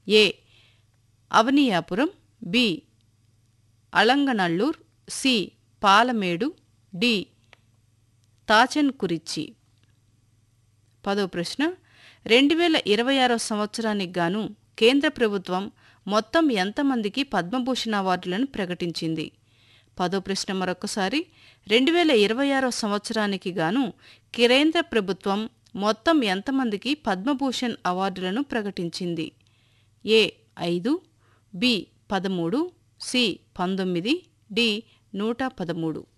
ఏ Avaniyapuram B Alanganallur C Palamedu D Thachankurichi పదో ప్రశ్న రెండు వేల ఇరవై ఆరో సంవత్సరానికి గాను కేంద్ర ప్రభుత్వం మొత్తం ఎంతమందికి పద్మభూషణ్ అవార్డులను ప్రకటించింది పదో ప్రశ్న మరొకసారి రెండు వేల ఇరవై ఆరో సంవత్సరానికి గాను కేంద్ర ప్రభుత్వం మొత్తం ఎంతమందికి పద్మభూషణ్ అవార్డులను ప్రకటించింది ఏ ఐదు బి పదమూడు సి పంతొమ్మిది డి నూట పదమూడు